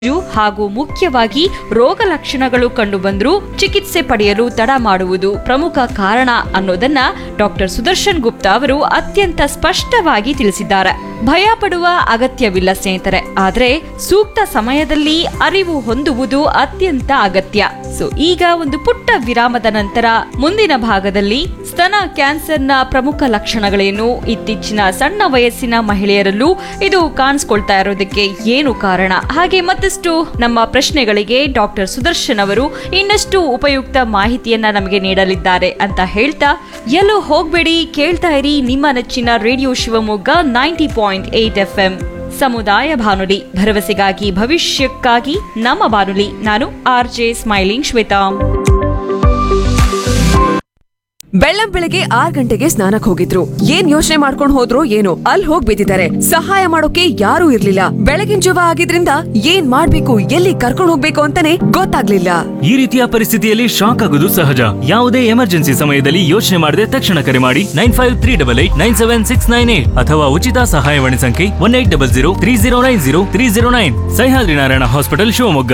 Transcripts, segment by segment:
ಜು ಹಾಗೂ ಮುಖ್ಯವಾಗಿ ರೋಗ ಲಕ್ಷಣಗಳು ಕಂಡುಬಂದರೂ ಚಿಕಿತ್ಸೆ ಪಡೆಯಲು ತಡ ಮಾಡುವುದು ಪ್ರಮುಖ ಕಾರಣ ಅನ್ನೋದನ್ನ ಡಾಕ್ಟರ್ ಸುದರ್ಶನ್ ಗುಪ್ತಾ ಅವರು ಅತ್ಯಂತ ಸ್ಪಷ್ಟವಾಗಿ ತಿಳಿಸಿದ್ದಾರೆ ಭಯ ಪಡುವ ಅಗತ್ಯವಿಲ್ಲ ಸ್ನೇಹಿತರೆ ಆದ್ರೆ ಸೂಕ್ತ ಸಮಯದಲ್ಲಿ ಅರಿವು ಹೊಂದುವುದು ಅತ್ಯಂತ ಅಗತ್ಯ ಸೊ ಈಗ ಒಂದು ಪುಟ್ಟ ವಿರಾಮದ ನಂತರ ಮುಂದಿನ ಭಾಗದಲ್ಲಿ ಸ್ತನ ಕ್ಯಾನ್ಸರ್ನ ಪ್ರಮುಖ ಲಕ್ಷಣಗಳೇನು ಇತ್ತೀಚಿನ ಸಣ್ಣ ವಯಸ್ಸಿನ ಮಹಿಳೆಯರಲ್ಲೂ ಇದು ಕಾಣಿಸ್ಕೊಳ್ತಾ ಇರೋದಕ್ಕೆ ಏನು ಕಾರಣ ಹಾಗೆ ಮತ್ತಷ್ಟು ನಮ್ಮ ಪ್ರಶ್ನೆಗಳಿಗೆ ಡಾಕ್ಟರ್ ಸುದರ್ಶನ್ ಅವರು ಇನ್ನಷ್ಟು ಉಪಯುಕ್ತ ಮಾಹಿತಿಯನ್ನ ನಮಗೆ ನೀಡಲಿದ್ದಾರೆ ಅಂತ ಹೇಳ್ತಾ ಎಲ್ಲೂ ಹೋಗ್ಬೇಡಿ ಕೇಳ್ತಾ ಇರಿ ನಿಮ್ಮ ನೆಚ್ಚಿನ radio Shivamogga ninety point eight F M ಸಮುದಾಯ ಬಾನುಲಿ ಭರವಸೆಗಾಗಿ ಭವಿಷ್ಯಕ್ಕಾಗಿ ನಮ್ಮ ಬಾನುಲಿ ನಾನು ಆರ್ ಜೆ ಸ್ಮೈಲಿಂಗ್ ಶ್ವೇತಾ ಬೆಳ್ಳಂ ಬೆಳಗ್ಗೆ ಆರ್ ಗಂಟೆಗೆ ಸ್ನಾನಕ್ ಹೋಗಿದ್ರು ಏನ್ ಯೋಚನೆ ಮಾಡ್ಕೊಂಡ್ ಹೋದ್ರು ಏನೋ ಅಲ್ಲಿ ಹೋಗ್ ಬಿದ್ದಿದ್ದಾರೆ ಸಹಾಯ ಮಾಡೋಕೆ ಯಾರೂ ಇರ್ಲಿಲ್ಲ ಬೆಳಗಿನ ಜವ ಆಗಿದ್ರಿಂದ ಏನ್ ಮಾಡ್ಬೇಕು ಎಲ್ಲಿ ಕರ್ಕೊಂಡ್ ಹೋಗ್ಬೇಕು ಅಂತಾನೆ ಗೊತ್ತಾಗ್ಲಿಲ್ಲ ಈ ರೀತಿಯ ಪರಿಸ್ಥಿತಿಯಲ್ಲಿ ಶಾಕ್ ಆಗೋದು ಸಹಜ ಯಾವುದೇ ಎಮರ್ಜೆನ್ಸಿ ಸಮಯದಲ್ಲಿ ಯೋಚನೆ ಮಾಡದೆ ತಕ್ಷಣ ಕರೆ ಮಾಡಿ nine five three double eight nine seven six nine eight ಅಥವಾ ಉಚಿತ ಸಹಾಯವಾಣಿ ಸಂಖ್ಯೆ one eight double zero three zero nine zero three zero nine Sahyadri Narayana hospital Shivamogga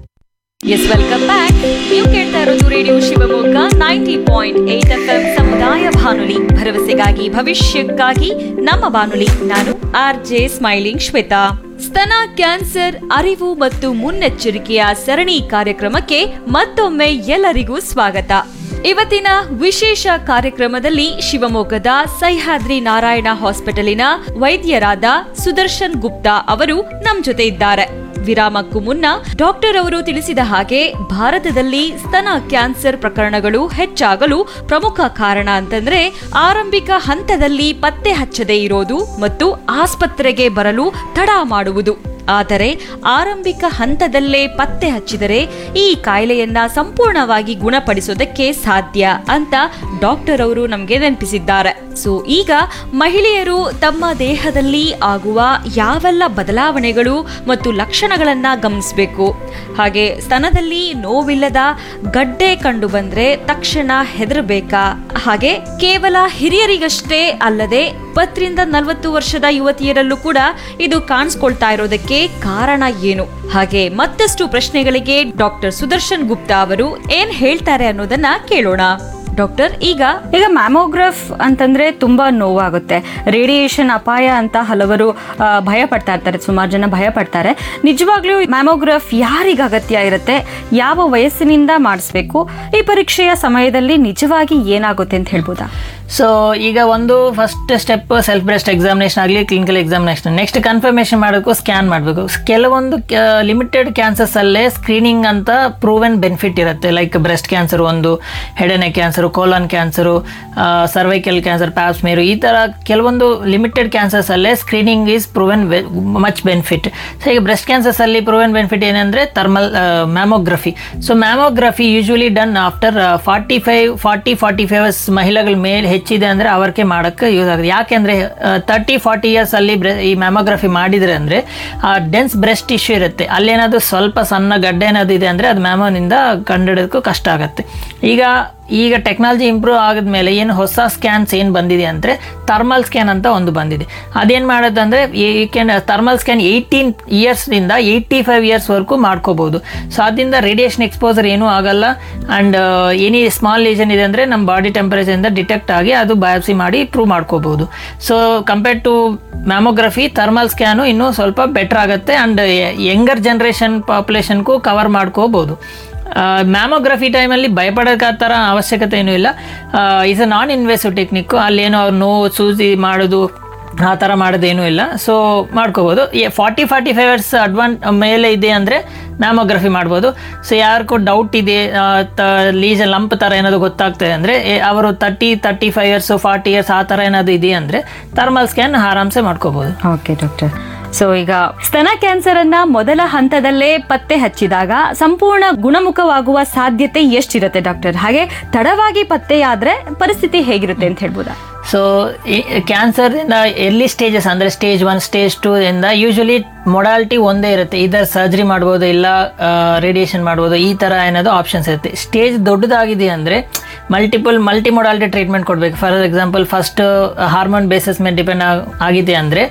ಎಸ್ ವೆಲ್ಕಮ್ ಬ್ಯಾಕ್ ನೀವು ಕೇಳ್ತಾ ಇರೋದು radio Shivamogga ninety point eight F M ಸಮುದಾಯ ಬಾನುಲಿ ಭರವಸೆಗಾಗಿ ಭವಿಷ್ಯಕ್ಕಾಗಿ ನಮ್ಮ ಬಾನುಲಿ ನಾನು ಆರ್ ಜೆ ಸ್ಮೈಲಿಂಗ್ ಶ್ವೇತಾ ಸ್ತನ ಕ್ಯಾನ್ಸರ್ ಅರಿವು ಮತ್ತು ಮುನ್ನೆಚ್ಚರಿಕೆಯ ಸರಣಿ ಕಾರ್ಯಕ್ರಮಕ್ಕೆ ಮತ್ತೊಮ್ಮೆ ಎಲ್ಲರಿಗೂ ಸ್ವಾಗತ ಇವತ್ತಿನ ವಿಶೇಷ ಕಾರ್ಯಕ್ರಮದಲ್ಲಿ ಶಿವಮೊಗ್ಗದ ಸಹ್ಯಾದ್ರಿ ನಾರಾಯಣ ಹಾಸ್ಪಿಟಲಿನ ವೈದ್ಯರಾದ ಸುದರ್ಶನ್ ಗುಪ್ತಾ ಅವರು ನಮ್ ಜೊತೆ ಇದ್ದಾರೆ ವಿರಾಮಕ್ಕೂ ಮುನ್ನ ಡಾಕ್ಟರ್ ಅವರು ತಿಳಿಸಿದ ಹಾಗೆ ಭಾರತದಲ್ಲಿ ಸ್ತನ ಕ್ಯಾನ್ಸರ್ ಪ್ರಕರಣಗಳು ಹೆಚ್ಚಾಗಲು ಪ್ರಮುಖ ಕಾರಣ ಅಂತಂದ್ರೆ ಆರಂಭಿಕ ಹಂತದಲ್ಲಿ ಪತ್ತೆ ಹಚ್ಚದೇ ಇರೋದು ಮತ್ತು ಆಸ್ಪತ್ರೆಗೆ ಬರಲು ತಡ ಮಾಡುವುದು ಆದರೆ ಆರಂಭಿಕ ಹಂತದಲ್ಲೇ ಪತ್ತೆ ಹಚ್ಚಿದರೆ ಈ ಕಾಯಿಲೆಯನ್ನ ಸಂಪೂರ್ಣವಾಗಿ ಗುಣಪಡಿಸೋದಕ್ಕೆ ಸಾಧ್ಯ ಅಂತ ಡಾಕ್ಟರ್ ಅವರು ನಮಗೆ ನೆನಪಿಸಿದ್ದಾರೆ ಸೊ ಈಗ ಮಹಿಳೆಯರು ತಮ್ಮ ದೇಹದಲ್ಲಿ ಆಗುವ ಯಾವೆಲ್ಲ ಬದಲಾವಣೆಗಳು ಮತ್ತು ಲಕ್ಷಣಗಳನ್ನ ಗಮನಿಸಬೇಕು ಹಾಗೆ ಸ್ತನದಲ್ಲಿ ನೋವಿಲ್ಲದ ಗಡ್ಡೆ ಕಂಡು ಬಂದ್ರೆ ತಕ್ಷಣ ಹೆದರಬೇಕಾ ಹಾಗೆ ಕೇವಲ ಹಿರಿಯರಿಗಷ್ಟೇ ಅಲ್ಲದೆ ಇಪ್ಪತ್ತರಿಂದ ನಲವತ್ತು ವರ್ಷದ ಯುವತಿಯರಲ್ಲೂ ಕೂಡ ಇದು ಕಾಣಿಸ್ಕೊಳ್ತಾ ಇರೋದಕ್ಕೆ ಕಾರಣ ಏನು ಹಾಗೆ ಮತ್ತಷ್ಟು ಪ್ರಶ್ನೆಗಳಿಗೆ ಡಾಕ್ಟರ್ ಸುದರ್ಶನ್ ಗುಪ್ತಾ ಅವರು ಏನ್ ಹೇಳ್ತಾರೆ ಅನ್ನೋದನ್ನ ಕೇಳೋಣ ಡಾಕ್ಟರ್ ಈಗ ಈಗ ಮ್ಯಾಮೋಗ್ರಾಫ್ ಅಂತಂದ್ರೆ ತುಂಬಾ ನೋವಾಗುತ್ತೆ ರೇಡಿಯೇಷನ್ ಅಪಾಯ ಅಂತ ಹಲವರು ಆ, ಭಯ ಪಡ್ತಾ ಇರ್ತಾರೆ ಸುಮಾರು ಜನ ಭಯ ಪಡ್ತಾರೆ ನಿಜವಾಗ್ಲೂ ಮ್ಯಾಮೋಗ್ರಾಫ್ ಯಾರಿಗೆ ಅಗತ್ಯ ಇರುತ್ತೆ ಯಾವ ವಯಸ್ಸಿನಿಂದ ಮಾಡಿಸ್ಬೇಕು ಈ ಪರೀಕ್ಷೆಯ ಸಮಯದಲ್ಲಿ ನಿಜವಾಗಿ ಏನಾಗುತ್ತೆ ಅಂತ ಹೇಳ್ಬೋದಾ ಸೊ ಈಗ ಒಂದು first step self breast examination ಆಗಲಿ ಕ್ಲಿನಿಕಲ್ ಎಕ್ಸಾಮಿನೇಷನ್ ನೆಕ್ಸ್ಟ್ ಕನ್ಫರ್ಮೇಷನ್ ಮಾಡೋಕ್ಕೂ ಸ್ಕ್ಯಾನ್ ಮಾಡಬೇಕು ಕೆಲವೊಂದು ಲಿಮಿಟೆಡ್ ಕ್ಯಾನ್ಸರ್ಸ್ ಅಲ್ಲೇ ಸ್ಕ್ರೀನಿಂಗ್ ಅಂತ ಪ್ರೂವೆನ್ ಬೆನಿಫಿಟ್ ಇರುತ್ತೆ ಲೈಕ್ ಬ್ರೆಸ್ಟ್ ಕ್ಯಾನ್ಸರ್ ಒಂದು ಹೆಡನೆ cancer colon cancer cervical cancer pap smear ಈ ಥರ ಕೆಲವೊಂದು ಲಿಮಿಟೆಡ್ ಕ್ಯಾನ್ಸರ್ಸ್ ಅಲ್ಲೇ screening is proven much benefit so ಈಗ ಬ್ರೆಸ್ಟ್ ಕ್ಯಾನ್ಸರ್ಸ್ ಅಲ್ಲಿ ಪ್ರೂವೆನ್ ಬೆನಿಫಿಟ್ ಏನಂದ್ರೆ thermal mammography so mammography usually done after forty five forty forty five ಮಹಿಳೆಗಳ ಮೇಲೆ ಹೆಚ್ಚಿದೆ ಅಂದ್ರೆ ಅವರಿಗೆ ಮಾಡಕ್ಕೆ ಯೂಸ್ ಆಗುತ್ತೆ ಯಾಕೆಂದ್ರೆ ತರ್ಟಿ ಫಾರ್ಟಿ ಇಯರ್ಸ್ ಅಲ್ಲಿ bre- ಈ ಮ್ಯಾಮೋಗ್ರಫಿ ಮಾಡಿದ್ರೆ ಅಂದ್ರೆ ಆ ಡೆನ್ಸ್ ಬ್ರೆಸ್ಟ್ ಟಿಶ್ಯೂ ಇರುತ್ತೆ ಅಲ್ಲೇನಾದ್ರು ಸ್ವಲ್ಪ ಸಣ್ಣ ಗಡ್ಡೆ ಏನಾದ್ರು ಇದೆ ಅಂದ್ರೆ ಅದು ಮ್ಯಾಮೋನಿಂದ ಕಂಡುಹಿಡೋದಕ್ಕೂ ಕಷ್ಟ ಆಗುತ್ತೆ ಈಗ ಈಗ ಟೆಕ್ನಾಲಜಿ ಇಂಪ್ರೂವ್ ಆದ್ಮೇಲೆ ಏನು ಹೊಸ ಸ್ಕ್ಯಾನ್ಸ್ ಏನು ಬಂದಿದೆ ಅಂದರೆ ಥರ್ಮಲ್ ಸ್ಕ್ಯಾನ್ ಅಂತ ಒಂದು ಬಂದಿದೆ ಅದೇನು ಮಾಡೋದಂದ್ರೆ ಈ ಕ್ಯಾನ್ ಥರ್ಮಲ್ ಸ್ಕ್ಯಾನ್ ಏಯ್ಟೀನ್ ಇಯರ್ಸ್ನಿಂದ ಏಯ್ಟಿ ಫೈವ್ ಇಯರ್ಸ್ವರೆಗೂ ಮಾಡ್ಕೋಬಹುದು ಸೊ ಅದರಿಂದ ರೇಡಿಯೇಷನ್ ಎಕ್ಸ್ಪೋಸರ್ ಏನೂ ಆಗಲ್ಲ ಆ್ಯಂಡ್ ಎನಿ ಸ್ಮಾಲ್ ಲೇಜನ್ ಇದೆ ಅಂದರೆ ನಮ್ಮ ಬಾಡಿ ಟೆಂಪರೇಚರಿಂದ ಡಿಟೆಕ್ಟ್ ಆಗಿ ಅದು ಬಯಾಪ್ಸಿ ಮಾಡಿ ಪ್ರೂವ್ ಮಾಡ್ಕೋಬಹುದು so compare to mammography thermal scan ಇನ್ನೂ ಸ್ವಲ್ಪ ಬೆಟರ್ ಆಗುತ್ತೆ ಆ್ಯಂಡ್ ಯಂಗರ್ ಜನ್ರೇಷನ್ ಪಾಪ್ಯುಲೇಷನ್ಗೂ ಕವರ್ ಮಾಡ್ಕೋಬಹುದು ಮ್ಯಾಮೋಗ್ರಫಿ ಟೈಮಲ್ಲಿ ಭಯಪಡೋಕೆ ಆ ಥರ ಅವಶ್ಯಕತೆ ಏನೂ ಇಲ್ಲ is a non invasive technique ಅಲ್ಲೇನೋ ಅವ್ರು ನೋವು ಸೂಜಿ ಮಾಡೋದು ಆ ಥರ ಮಾಡೋದೇನೂ ಇಲ್ಲ ಸೊ ಮಾಡ್ಕೋಬೋದು ಫಾರ್ಟಿ ಫಾರ್ಟಿ ಫೈವ್ ಇಯರ್ಸ್ ಅಡ್ವಾನ್ ಮೇಲೆ ಇದೆ ಅಂದರೆ ಮ್ಯಾಮೋಗ್ರಫಿ ಮಾಡ್ಬೋದು ಸೊ ಯಾರಿಗೂ ಡೌಟ್ ಇದೆ ಲೀಜ್ ಲಂಪ್ ಥರ ಏನಾದ್ರು ಗೊತ್ತಾಗ್ತದೆ ಅಂದರೆ ಅವರು thirty thirty five years forty years ಆ ಥರ ಏನಾದ್ರು ಇದೆ ಅಂದರೆ ಥರ್ಮಲ್ ಸ್ಕ್ಯಾನ್ ಆರಾಮ್ಸೆ ಮಾಡ್ಕೋಬೋದು ಓಕೆ ಡಾಕ್ಟರ್ ಸೊ ಈಗ ಸ್ತನ ಕ್ಯಾನ್ಸರ್ ಅನ್ನ ಮೊದಲ ಹಂತದಲ್ಲೇ ಪತ್ತೆ ಹಚ್ಚಿದಾಗ ಸಂಪೂರ್ಣ ಗುಣಮುಖವಾಗುವ ಸಾಧ್ಯತೆ ಎಷ್ಟಿರುತ್ತೆ ಡಾಕ್ಟರ್ ಹಾಗೆ ತಡವಾಗಿ ಪತ್ತೆಯಾದ್ರೆ ಪರಿಸ್ಥಿತಿ ಹೇಗಿರುತ್ತೆ ಅಂತ ಹೇಳ್ಬೋದಾ ಸೊ ಕ್ಯಾನ್ಸರ್ ಇಂದ ಎರ್ಲಿ ಸ್ಟೇಜಸ್ ಅಂದ್ರೆ ಸ್ಟೇಜ್ ಒನ್ ಸ್ಟೇಜ್ ಟೂ ಇಂದ ಯೂಶಲಿ ಮೊಡಾಲಿಟಿ ಒಂದೇ ಇರುತ್ತೆ ಇದರ್ ಸರ್ಜರಿ ಮಾಡ್ಬೋದು ಇಲ್ಲ ರೇಡಿಯೇಷನ್ ಮಾಡ್ಬೋದು ಈ ತರ ಏನಾದ್ರು ಆಪ್ಷನ್ಸ್ ಇರುತ್ತೆ ಸ್ಟೇಜ್ ದೊಡ್ಡದಾಗಿದೆ ಅಂದ್ರೆ ಮಲ್ಟಿಪಲ್ ಮಲ್ಟಿ ಮೊಡಾಲಿಟಿ ಟ್ರೀಟ್ಮೆಂಟ್ ಕೊಡಬೇಕು for example first hormone basis ಮೇಲೆ ಡಿಪೆಂಡ್ ಆಗಿದೆ ಅಂದರೆ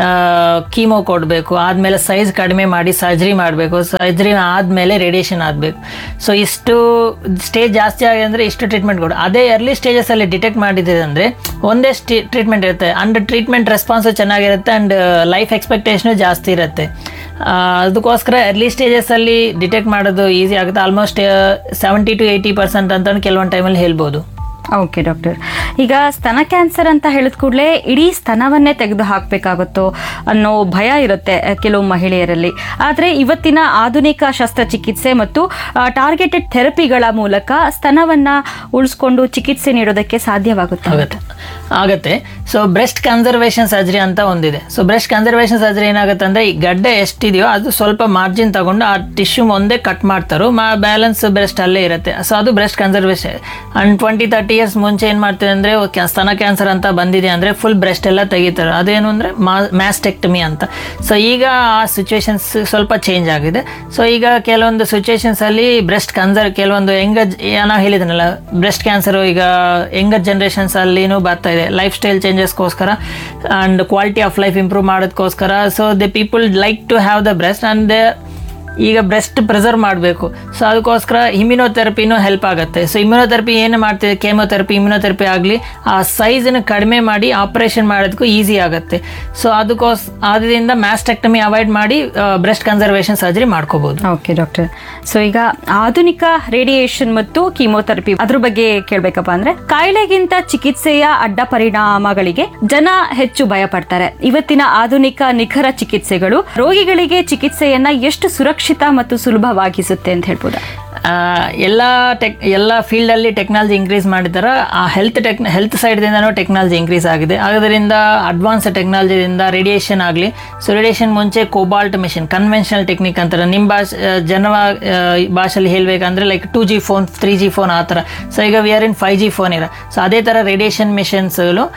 ಕೀಮೋ ಕೊಡಬೇಕು ಆದಮೇಲೆ ಸೈಜ್ ಕಡಿಮೆ ಮಾಡಿ ಸರ್ಜರಿ ಮಾಡಬೇಕು ಸರ್ಜರಿ ಆದಮೇಲೆ ರೇಡಿಯೇಷನ್ ಆಗಬೇಕು ಸೊ ಇಷ್ಟು ಸ್ಟೇಜ್ ಜಾಸ್ತಿ ಆಗಿದೆ ಅಂದರೆ ಇಷ್ಟು ಟ್ರೀಟ್ಮೆಂಟ್ ಕೊಡು ಅದೇ ಎರ್ಲಿ ಸ್ಟೇಜಸಲ್ಲಿ ಡಿಟೆಕ್ಟ್ ಮಾಡಿದೆ ಅಂದರೆ ಒಂದೇ ಸ್ಟಿ ಟ್ರೀಟ್ಮೆಂಟ್ ಇರುತ್ತೆ ಅಂಡ್ ಟ್ರೀಟ್ಮೆಂಟ್ ರೆಸ್ಪಾನ್ಸು ಚೆನ್ನಾಗಿರುತ್ತೆ ಆ್ಯಂಡ್ ಲೈಫ್ ಎಕ್ಸ್ಪೆಕ್ಟೇಷನು ಜಾಸ್ತಿ ಇರುತ್ತೆ ಆ, ಅದಕ್ಕೋಸ್ಕರ ಎರ್ಲಿ ಸ್ಟೇಜಸಲ್ಲಿ ಡಿಟೆಕ್ಟ್ ಮಾಡೋದು ಈಸಿ ಆಗುತ್ತೆ almost seventy to eighty percent ಅಂತ ಕೆಲವೊಂದು ಟೈಮಲ್ಲಿ ಹೇಳ್ಬೋದು ಓಕೆ ಡಾಕ್ಟರ್ ಈಗ ಸ್ತನ ಕ್ಯಾನ್ಸರ್ ಅಂತ ಹೇಳಿದ ಕೂಡಲೇ ಇಡೀ ಸ್ತನವನ್ನೇ ತೆಗೆದು ಹಾಕಬೇಕಾಗುತ್ತೋ ಅನ್ನೋ ಭಯ ಇರುತ್ತೆ ಅಹ್, ಕೆಲವು ಮಹಿಳೆಯರಲ್ಲಿ ಆದರೆ ಇವತ್ತಿನ ಆಧುನಿಕ ಶಸ್ತ್ರಚಿಕಿತ್ಸೆ ಮತ್ತು ಟಾರ್ಗೆಟೆಡ್ ಥೆರಪಿಗಳ ಮೂಲಕ ಸ್ತನವನ್ನ ಉಳಿಸ್ಕೊಂಡು ಚಿಕಿತ್ಸೆ ನೀಡೋದಕ್ಕೆ ಸಾಧ್ಯವಾಗುತ್ತೆ ಆಗುತ್ತೆ ಆಗುತ್ತೆ ಸೊ ಬ್ರೆಸ್ಟ್ ಕನ್ಸರ್ವೇಷನ್ ಸರ್ಜರಿ ಅಂತ ಒಂದಿದೆ ಸೊ ಬ್ರೆಸ್ಟ್ ಕನ್ಸರ್ವೇಷನ್ ಸರ್ಜರಿ ಏನಾಗುತ್ತೆ ಅಂದ್ರೆ ಈ ಗಡ್ಡೆ ಎಷ್ಟಿದೆಯೋ ಅದು ಸ್ವಲ್ಪ ಮಾರ್ಜಿನ್ ತಗೊಂಡು ಆ ಟಿಶ್ಯೂ ಒಂದೇ ಕಟ್ ಮಾಡ್ತಾರೋ ಮಾ ಬ್ಯಾಲೆನ್ಸ್ ಬ್ರೆಸ್ಟ್ ಅಲ್ಲೇ ಇರುತ್ತೆ ಸೊ ಅದು breast conservation and twenty thirty years ಮುಂಚೆ ಏನು ಮಾಡ್ತೀವಿ ಅಂದ್ರೆ ಕ್ಯಾ- ಸ್ತನ ಕ್ಯಾನ್ಸರ್ ಅಂತ ಬಂದಿದೆ ಅಂದ್ರೆ ಫುಲ್ ಬ್ರೆಸ್ಟ್ ಎಲ್ಲ ತೆಗಿತಾರೆ ಅದೇನು ಅಂದ್ರೆ ಮ್ಯಾಸ್ಟೆಕ್ಟಮಿ ಅಂತ ಸೊ ಈಗ ಆ ಸಿಚುವೇಶನ್ಸ್ ಸ್ವಲ್ಪ ಚೇಂಜ್ ಆಗಿದೆ ಸೊ ಈಗ ಕೆಲವೊಂದು ಸಿಚುವೇಶನ್ಸ್ ಅಲ್ಲಿ ಬ್ರೆಸ್ಟ್ ಕನ್ಸರ್ ಕೆಲವೊಂದು ಹೆಂಗ ಏನೋ ಹೇಳಿದನಲ್ಲ ಬ್ರೆಸ್ಟ್ ಕ್ಯಾನ್ಸರ್ ಈಗ ಯಂಗರ್ ಜನರೇಷನ್ಸ್ ಅಲ್ಲಿನೂ ಬರ್ತಾ ಇದೆ ಲೈಫ್ ಸ್ಟೈಲ್ ಚೇಂಜಸ್ಗೋಸ್ಕರ and quality of life improve ಮಾಡೋದಕ್ಕೋಸ್ಕರ so the people like to have the breast and they ಈಗ ಬ್ರೆಸ್ಟ್ ಪ್ರಿಸರ್ವ್ ಮಾಡಬೇಕು ಸೊ ಅದಕ್ಕೋಸ್ಕರ ಇಮ್ಯುನೋಥೆರಪಿನೂ ಹೆಲ್ಪ್ ಆಗುತ್ತೆ ಸೊ ಇಮ್ಯುನೋಥೆರಪಿ ಏನು ಮಾಡ್ತಿದೆ ಕೆಮೊಥೆರಪಿ ಇಮ್ಯುನೋಥೆರಪಿ ಆಗಲಿ ಆ ಸೈಜನ್ನು ಕಡಿಮೆ ಮಾಡಿ ಆಪರೇಷನ್ ಮಾಡೋದಕ್ಕೂ ಈಸಿ ಆಗುತ್ತೆ ಸೊ ಅದಕ್ಕೋಸ್ ಅದರಿಂದ ಮ್ಯಾಸ್ಟೆಕ್ಟಮಿ ಅವಾಯ್ಡ್ ಮಾಡಿ ಬ್ರೆಸ್ಟ್ ಕನ್ಸರ್ವೇಷನ್ ಸರ್ಜರಿ ಮಾಡ್ಕೋಬಹುದು ಓಕೆ ಡಾಕ್ಟರ್ ಸೊ ಈಗ ಆಧುನಿಕ ರೇಡಿಯೇಷನ್ ಮತ್ತು ಕೀಮೋಥೆರಪಿ ಅದ್ರ ಬಗ್ಗೆ ಕೇಳ್ಬೇಕಪ್ಪ ಅಂದ್ರೆ ಕಾಯಿಲೆಗಿಂತ ಚಿಕಿತ್ಸೆಯ ಅಡ್ಡ ಪರಿಣಾಮಗಳಿಗೆ ಜನ ಹೆಚ್ಚು ಭಯ ಪಡ್ತಾರೆ ಇವತ್ತಿನ ಆಧುನಿಕ ನಿಖರ ಚಿಕಿತ್ಸೆಗಳು ರೋಗಿಗಳಿಗೆ ಚಿಕಿತ್ಸೆಯನ್ನ ಎಷ್ಟು ಸುರಕ್ಷಿತ ಮತ್ತು ಸುಲಭವಾಗಿಸುತ್ತೆ ಅಂತ ಹೇಳ್ಬೋದಾ ಆ, ಎಲ್ಲ ಟೆಕ್ ಎಲ್ಲ ಫೀಲ್ಡಲ್ಲಿ ಟೆಕ್ನಾಲಜಿ ಇನ್ಕ್ರೀಸ್ ಮಾಡಿದಾರೆ ಆ ಹೆಲ್ತ್ ಟೆಕ್ ಹೆಲ್ತ್ ಸೈಡ್ದಿಂದನೂ ಟೆಕ್ನಾಲಜಿ ಇನ್ಕ್ರೀಸ್ ಆಗಿದೆ ಅದರಿಂದ ಅಡ್ವಾನ್ಸ್ ಟೆಕ್ನಾಲಜಿದಿಂದ ರೇಡಿಯೇಷನ್ ಆಗಲಿ ಸೊ ರೇಡಿಯೇಷನ್ ಮುಂಚೆ ಕೋಬಾಲ್ಟ್ ಮಿಷಿನ್ ಕನ್ವೆನ್ಷನಲ್ ಟೆಕ್ನಿಕ್ ಅಂತಾರೆ ನಿಮ್ಮ ಭಾಷೆ ಜನವ ಭಾಷೆಯಲ್ಲಿ ಹೇಳಬೇಕಂದ್ರೆ like two G phone three G phone ಆ ಥರ ಸೊ ಈಗ we are in five G phone ಇರ ಸೊ ಅದೇ ಥರ ರೇಡಿಯೇಷನ್ ಮಿಷನ್ಸ್ಗಳು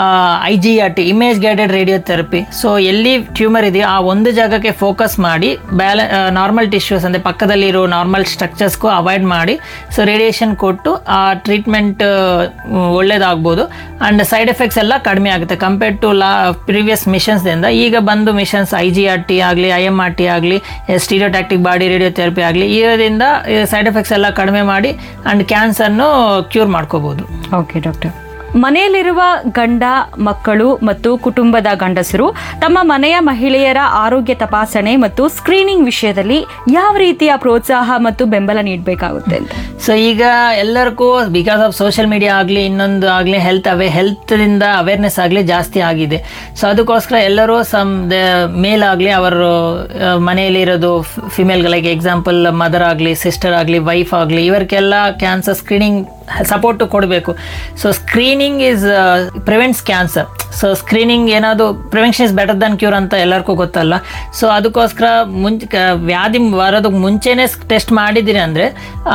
I G R T image guided radiotherapy so ಎಲ್ಲಿ ಟ್ಯೂಮರ್ ಇದೆಯೋ ಆ ಒಂದು ಜಾಗಕ್ಕೆ ಫೋಕಸ್ ಮಾಡಿ ಬ್ಯಾಲ ನಾರ್ಮಲ್ ಟಿಶ್ಯೂಸ್ ಅಂದರೆ ಪಕ್ಕದಲ್ಲಿರೋ ನಾರ್ಮಲ್ ಸ್ಟ್ರಕ್ಚರ್ಸ್ಗೂ ಅವಾಯ್ಡ್ ಮಾಡಿ ಸೊ ರೇಡಿಯೇಷನ್ ಕೊಟ್ಟು ಆ ಟ್ರೀಟ್ಮೆಂಟ್ ಒಳ್ಳೇದಾಗ್ಬೋದು ಆ್ಯಂಡ್ ಸೈಡ್ ಎಫೆಕ್ಟ್ಸ್ ಎಲ್ಲ ಕಡಿಮೆ ಆಗುತ್ತೆ ಕಂಪೇರ್ಡ್ ಟು ಲಾ ಪ್ರೀವಿಯಸ್ ಮಿಷನ್ಸ್ದಿಂದ ಈಗ ಬಂದು machines I G R T ಆಗಲಿ ಐ ಎಮ್ ಆರ್ ಟಿ ಆಗಲಿ ಸ್ಟೀರಿಯೋಟ್ಯಾಕ್ಟಿಕ್ ಬಾಡಿ ರೇಡಿಯೋಥೆರಪಿ ಆಗಲಿ ಇದರಿಂದ ಸೈಡ್ ಎಫೆಕ್ಟ್ಸ್ ಎಲ್ಲ ಕಡಿಮೆ ಮಾಡಿ ಆ್ಯಂಡ್ ಕ್ಯಾನ್ಸರ್ನು ಕ್ಯೂರ್ ಮಾಡ್ಕೋಬೋದು ಓಕೆ ಡಾಕ್ಟರ್ ಮನೆಯಲ್ಲಿರುವ ಗಂಡ ಮಕ್ಕಳು ಮತ್ತು ಕುಟುಂಬದ ಗಂಡಸರು ತಮ್ಮ ಮನೆಯ ಮಹಿಳೆಯರ ಆರೋಗ್ಯ ತಪಾಸಣೆ ಮತ್ತು ಸ್ಕ್ರೀನಿಂಗ್ ವಿಷಯದಲ್ಲಿ ಯಾವ ರೀತಿಯ ಪ್ರೋತ್ಸಾಹ ಮತ್ತು ಬೆಂಬಲ ನೀಡಬೇಕಾಗುತ್ತೆ ಅಂತ ಸೊ ಈಗ ಎಲ್ಲರಿಗೂ ಬಿಕಾಸ್ ಆಫ್ ಸೋಷಿಯಲ್ ಮೀಡಿಯಾ ಆಗಲಿ ಇನ್ನೊಂದು ಆಗಲಿ ಹೆಲ್ತ್ ಅವೇ ಹೆಲ್ತ್ದಿಂದ ಅವೇರ್ನೆಸ್ ಆಗಲಿ ಜಾಸ್ತಿ ಆಗಿದೆ ಸೊ ಅದಕ್ಕೋಸ್ಕರ ಎಲ್ಲರೂ ಸಮ್ ಮೇಲ್ ಆಗಲಿ ಅವರು ಆ, ಮನೆಯಲ್ಲಿ ಇರೋದು ಫಿಮೇಲ್ ಲೈಕ್ ಎಕ್ಸಾಂಪಲ್ ಮದರ್ ಆಗಲಿ ಸಿಸ್ಟರ್ ಆಗಲಿ ವೈಫ್ ಆಗಲಿ ಇವರಿಗೆಲ್ಲ ಕ್ಯಾನ್ಸರ್ ಸ್ಕ್ರೀನಿಂಗ್ ಸಪೋರ್ಟ್ ಕೊಡಬೇಕು so screening is prevents cancer so screening ಏನಾದ್ರು prevention is better than cure ಅಂತ ಎಲ್ಲರಿಗೂ ಗೊತ್ತಲ್ಲ ಸೊ ಅದಕ್ಕೋಸ್ಕರ ಮುಂಚೆ ಕ- ವ್ಯಾಧಿ ಬರೋದಕ್ಕೆ ಮುಂಚೆನೇ ಟೆಸ್ಟ್ ಮಾಡಿದ್ದೀರಿ ಅಂದರೆ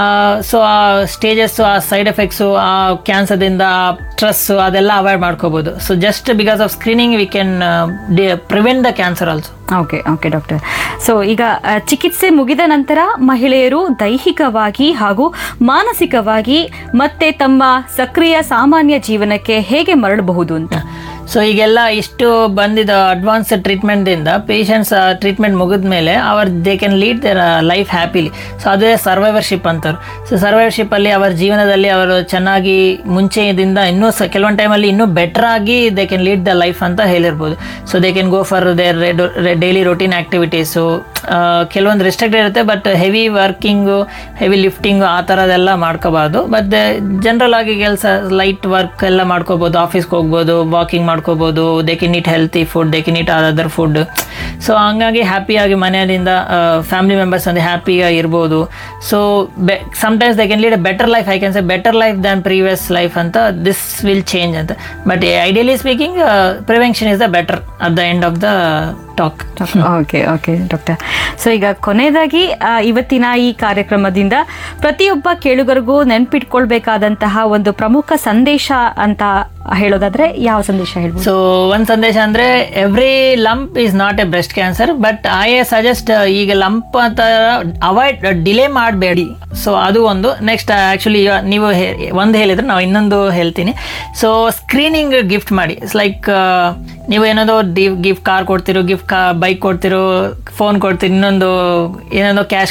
ಸೊ ಆ ಸ್ಟೇಜಸ್ಸು ಆ ಸೈಡ್ ಎಫೆಕ್ಟ್ಸು ಆ ಕ್ಯಾನ್ಸರ್ದಿಂದ ಆ ಸ್ಟ್ರೆಸ್ಸು ಅದೆಲ್ಲ ಅವಾಯ್ಡ್ ಮಾಡ್ಕೋಬೋದು so just because of screening we can prevent the cancer also okay okay doctor so ಈಗ ಆ, ಚಿಕಿತ್ಸೆ ಮುಗಿದ ನಂತರ ಮಹಿಳೆಯರು ದೈಹಿಕವಾಗಿ ಹಾಗೂ ಮಾನಸಿಕವಾಗಿ ಮತ್ತೆ ತಮ್ಮ ಸಕ್ರಿಯ ಸಾಮಾನ್ಯ ಜೀವನಕ್ಕೆ ಹೇಗೆ ಮರಳಬಹುದು ಅಂತ ಸೊ ಈಗೆಲ್ಲ ಇಷ್ಟು ಬಂದಿದ್ದ ಅಡ್ವಾನ್ಸ್ ಟ್ರೀಟ್ಮೆಂಟ್ದಿಂದ ಪೇಷಂಟ್ಸ್ ಟ್ರೀಟ್ಮೆಂಟ್ ಮುಗಿದ ಮೇಲೆ ಅವರ್ they can lead their life happily so ಅದೇ ಸರ್ವೈವರ್ಶಿಪ್ ಅಂತಾರೆ ಸೊ ಸರ್ವೈವರ್ಶಿಪ್ಪಲ್ಲಿ ಅವರ ಜೀವನದಲ್ಲಿ ಅವರು ಚೆನ್ನಾಗಿ ಮುಂಚೆಯಿಂದ ಇನ್ನೂ ಸ ಕೆಲವೊಂದು ಟೈಮಲ್ಲಿ ಇನ್ನೂ ಬೆಟರ್ ಆಗಿ they can lead the life ಅಂತ ಹೇಳಿರ್ಬೋದು so they can go for their daily routine activities ಕೆಲವೊಂದು ರಿಸ್ಟ್ರಿಕ್ಟ್ ಇರುತ್ತೆ but heavy working heavy lifting ಆ ಥರದೆಲ್ಲ ಮಾಡ್ಕೋಬಾರ್ದು ಬಟ್ ಜನರಲ್ ಆಗಿ ಕೆಲಸ ಲೈಟ್ ವರ್ಕ್ ಎಲ್ಲ ಮಾಡ್ಕೋಬೋದು ಆಫೀಸ್ಗೆ ಹೋಗ್ಬೋದು ವಾಕಿಂಗ್ ಮಾಡ್ಕೋಬೋದು they can eat healthy food they can eat other food so ಹಂಗಾಗಿ ಹ್ಯಾಪಿಯಾಗಿ ಮನೆಯಿಂದ ಫ್ಯಾಮಿಲಿ ಮೆಂಬರ್ಸ್ ಅಂದರೆ ಹ್ಯಾಪಿಯಾಗಿ ಇರ್ಬೋದು ಸೊ ಬೆ sometimes they can lead a better life I can say better life than previous life ಅಂತ ದಿಸ್ ವಿಲ್ ಚೇಂಜ್ ಅಂತ but ideally speaking prevention is the better at the end of the talk okay okay doctor so ಈಗ ಕೊನೆಯದಾಗಿ ಆ, ಇವತ್ತಿನ ಈ ಕಾರ್ಯಕ್ರಮದಿಂದ ಪ್ರತಿಯೊಬ್ಬ ಕೇಳುಗರಿಗೂ ನೆನ್ಪಿಟ್ಕೊಳ್ಬೇಕಾದಂತಹ ಒಂದು ಪ್ರಮುಖ ಸಂದೇಶ ಅಂತ ಹೇಳೋದಾದ್ರೆ ಯಾವ ಸಂದೇಶ ಹೇಳ್ಬೋದು ಸೊ ಒಂದು ಸಂದೇಶ ಅಂದ್ರೆ every lump is not a breast cancer but I a suggest ಈಗ ಲಂಪ್ ಅಂತ ಅವಾಯ್ಡ್ ಡಿಲೇ ಮಾಡಬೇಡಿ ಸೊ ಅದು ಒಂದು ನೆಕ್ಸ್ಟ್ ಆ್ಯಕ್ಚುಲಿ ನೀವು ಹೇ- ಒಂದು ಹೇಳಿದ್ರೆ ನಾವು ಇನ್ನೊಂದು ಹೇಳ್ತೀನಿ ಸೊ ಸ್ಕ್ರೀನಿಂಗ್ ಗಿಫ್ಟ್ ಮಾಡಿ ಇಟ್ಸ್ ಲೈಕ್ ನೀವು ಏನಾದ್ರು ಗಿಫ್ಟ್ ಕಾರ್ ಕೊಡ್ತಿರೋ ಗಿಫ್ಟ್ ಕಾ ಬೈಕ್ ಕೊಡ್ತಿರೋ ಫೋನ್ ಕೊಡ್ತೀರಿ ಇನ್ನೊಂದು ಏನಾದ್ರು ಕ್ಯಾಶ್